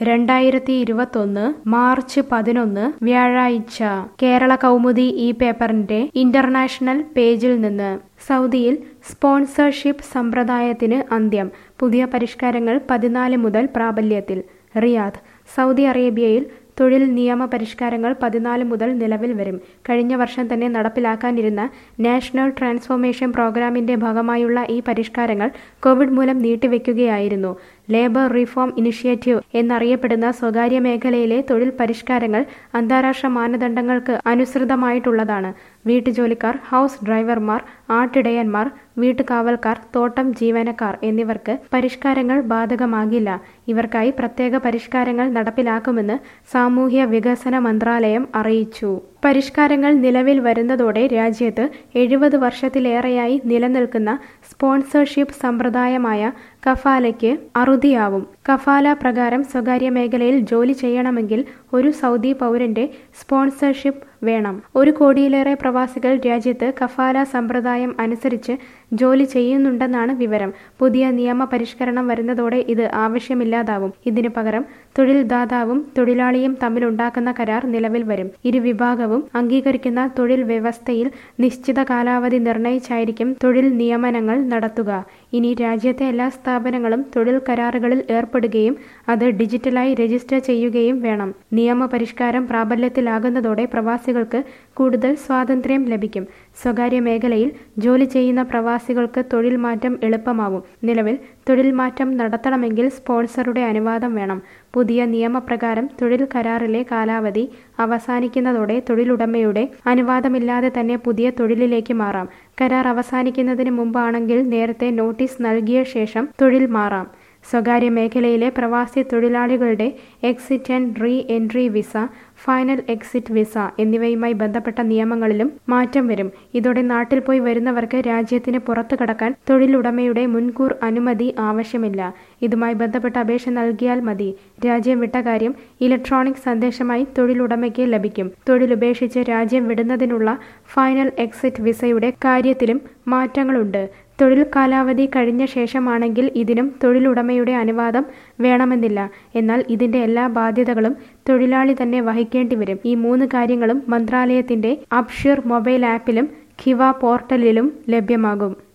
രണ്ടായിരത്തി ഇരുപത്തൊന്ന് മാർച്ച് പതിനൊന്ന് വ്യാഴാഴ്ച കേരള കൗമുദി ഈ പേപ്പറിന്റെ ഇന്റർനാഷണൽ പേജിൽ നിന്ന് സൗദിയിൽ സ്പോൺസർഷിപ്പ് സമ്പ്രദായത്തിന് അന്ത്യം പുതിയ പരിഷ്കാരങ്ങൾ പതിനാല് മുതൽ പ്രാബല്യത്തിൽ റിയാദ് സൗദി അറേബ്യയിൽ തൊഴിൽ നിയമ പരിഷ്കാരങ്ങൾ പതിനാല് മുതൽ നിലവിൽ വരും കഴിഞ്ഞ വർഷം തന്നെ നടപ്പിലാക്കാനിരുന്ന നാഷണൽ ട്രാൻസ്ഫോർമേഷൻ പ്രോഗ്രാമിന്റെ ഭാഗമായുള്ള ഈ പരിഷ്കാരങ്ങൾ കോവിഡ് മൂലം നീട്ടിവെക്കുകയായിരുന്നു ലേബർ റിഫോം ഇനിഷ്യേറ്റീവ് എന്നറിയപ്പെടുന്ന സ്വകാര്യ മേഖലയിലെ തൊഴിൽ പരിഷ്കാരങ്ങൾ അന്താരാഷ്ട്ര മാനദണ്ഡങ്ങൾക്ക് അനുസൃതമായിട്ടുള്ളതാണ് വീട്ടുജോലിക്കാർ ഹൗസ് ഡ്രൈവർമാർ ആട്ടിടയന്മാർ വീട്ടുകാവൽക്കാർ തോട്ടം ജീവനക്കാർ എന്നിവർക്ക് പരിഷ്കാരങ്ങൾ ബാധകമാകില്ല ഇവർക്കായി പ്രത്യേക പരിഷ്കാരങ്ങൾ നടപ്പിലാക്കുമെന്ന് സാമൂഹ്യ വികസന മന്ത്രാലയം അറിയിച്ചു പരിഷ്കാരങ്ങൾ നിലവിൽ വരുന്നതോടെ രാജ്യത്ത് എഴുപത് വർഷത്തിലേറെയായി നിലനിൽക്കുന്ന സ്പോൺസർഷിപ്പ് സമ്പ്രദായമായ കഫാലയ്ക്ക് അറുതിയാവും കഫാല പ്രകാരം സ്വകാര്യ മേഖലയിൽ ജോലി ചെയ്യണമെങ്കിൽ ഒരു സൗദി പൗരന്റെ സ്പോൺസർഷിപ്പ് വേണം ഒരു കോടിയിലേറെ പ്രവാസികൾ രാജ്യത്ത് കഫാല സമ്പ്രദായം അനുസരിച്ച് ജോലി ചെയ്യുന്നുണ്ടെന്നാണ് വിവരം പുതിയ നിയമ പരിഷ്കരണം വരുന്നതോടെ ഇത് ആവശ്യമില്ലാതാവും ഇതിനു പകരം തൊഴിൽദാതാവും തൊഴിലാളിയും തമ്മിലുണ്ടാക്കുന്ന കരാർ നിലവിൽ വരും ഇരുവിഭാഗവും അംഗീകരിക്കുന്ന തൊഴിൽ വ്യവസ്ഥയിൽ നിശ്ചിത കാലാവധി നിർണയിച്ചായിരിക്കും തൊഴിൽ നിയമനങ്ങൾ നടത്തുക ഇനി രാജ്യത്തെ എല്ലാ സ്ഥാപനങ്ങളും തൊഴിൽ കരാറുകളിൽ ഏർപ്പെടുകയും അത് ഡിജിറ്റലായി രജിസ്റ്റർ ചെയ്യുകയും വേണം നിയമപരിഷ്കാരം പ്രാബല്യത്തിലാകുന്നതോടെ പ്രവാസികൾക്ക് കൂടുതൽ സ്വാതന്ത്ര്യം ലഭിക്കും സ്വകാര്യ മേഖലയിൽ ജോലി ചെയ്യുന്ന പ്രവാസികൾക്ക് തൊഴിൽ മാറ്റം എളുപ്പമാവും നിലവിൽ തൊഴിൽ മാറ്റം നടത്തണമെങ്കിൽ സ്പോൺസറുടെ അനുവാദം വേണം പുതിയ നിയമപ്രകാരം തൊഴിൽ കരാറിലെ കാലാവധി അവസാനിക്കുന്നതോടെ തൊഴിലുടമയുടെ അനുവാദമില്ലാതെ തന്നെ പുതിയ തൊഴിലിലേക്ക് മാറാം കരാർ അവസാനിക്കുന്നതിന് മുമ്പാണെങ്കിൽ നേരത്തെ നോട്ടീസ് നൽകിയ ശേഷം തൊഴിൽ മാറാം സ്വകാര്യ മേഖലയിലെ പ്രവാസി തൊഴിലാളികളുടെ exit and re entry visa final exit visa എന്നിവയുമായി ബന്ധപ്പെട്ട നിയമങ്ങളിലും മാറ്റം വരും ഇതോടെ നാട്ടിൽ പോയി വരുന്നവർക്ക് രാജ്യത്തിന് പുറത്തു കടക്കാൻ തൊഴിലുടമയുടെ മുൻകൂർ അനുമതി ആവശ്യമില്ല ഇതുമായി ബന്ധപ്പെട്ട അപേക്ഷ നൽകിയാൽ മതി രാജ്യം വിട്ട കാര്യം ഇലക്ട്രോണിക് സന്ദേശമായി തൊഴിലുടമയ്ക്ക് ലഭിക്കും തൊഴിലുപേക്ഷിച്ച് രാജ്യം വിടുന്നതിനുള്ള ഫൈനൽ എക്സിറ്റ് വിസയുടെ കാര്യത്തിലും മാറ്റങ്ങളുണ്ട് തൊഴിൽ കാലാവധി കഴിഞ്ഞ ശേഷമാണെങ്കിൽ ഇതിനും തൊഴിലുടമയുടെ അനുവാദം വേണമെന്നില്ല എന്നാൽ ഇതിന്റെ എല്ലാ ബാധ്യതകളും തൊഴിലാളി തന്നെ വഹിക്കേണ്ടി വരും ഈ മൂന്ന് കാര്യങ്ങളും മന്ത്രാലയത്തിന്റെ അബ്ഷിർ മൊബൈൽ ആപ്പിലും ഖിവ പോർട്ടലിലും ലഭ്യമാകും